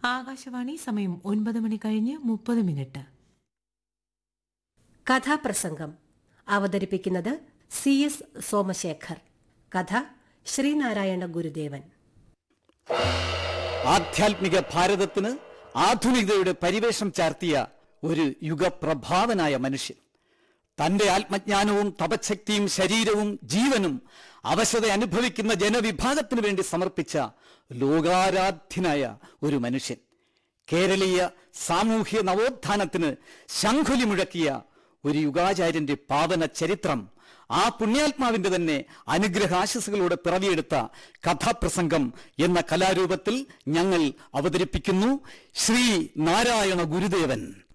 ആകാശവാണി സമയം ഒൻപത് മണി കഴിഞ്ഞ് മുപ്പത് മിനിറ്റ് കഥാപ്രസംഗം അവതരിപ്പിക്കുന്നത് സി എസ് സോമശേഖർ കഥ ശ്രീനാരായണ ഗുരുദേവൻ ആധ്യാത്മിക ഭാരതത്തിന് ആധുനികതയുടെ പരിവേഷം ചാർത്തിയ ഒരു യുഗപ്രഭാവനായ മനുഷ്യൻ തന്റെ ആത്മജ്ഞാനവും തപശക്തിയും ശരീരവും ജീവനും അവശത അനുഭവിക്കുന്ന ജനവിഭാഗത്തിനു വേണ്ടി സമർപ്പിച്ച ലോകാരാധ്യനായ ഒരു മനുഷ്യൻ കേരളീയ സാമൂഹ്യ നവോത്ഥാനത്തിന് ശംഖുലി മുഴക്കിയ ഒരു യുഗാചാര്യന്റെ പാവന ചരിത്രം ആ പുണ്യാത്മാവിന്റെ തന്നെ അനുഗ്രഹാശസ്സുകളോടെ പിറവിയെടുത്ത കഥാപ്രസംഗം എന്ന കലാരൂപത്തിൽ ഞങ്ങൾ അവതരിപ്പിക്കുന്നു ശ്രീ നാരായണ ഗുരുദേവൻ